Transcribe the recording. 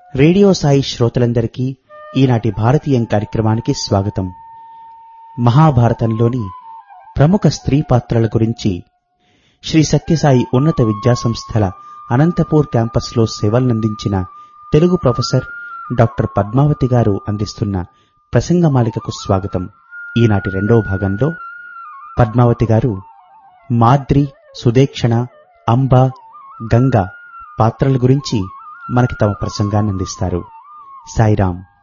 radio Sai శ్రోతలందరికీ ఈనాటి భారతీయం కార్యక్రమానికి స్వాగతం మహాభారతంలోని ప్రముఖ స్త్రీ పాత్రల గురించి శ్రీ సత్యసాయి ఉన్నత విద్యాసంస్థల అనంతపూర్ క్యాంపస్లో సేవలనందించిన తెలుగు ప్రొఫెసర్ డాక్టర్ పద్మావతి గారు అందిస్తున్న ప్రసంగమాలికకు స్వాగతం ఈనాటి రెండవ భాగంలో పద్మావతి గారు మాద్రి సుదేక్షణ అంబ గంగ పాత్రల గురించి మనకి తమ ప్రసంగాన్ని అందిస్తారు సాయిరాం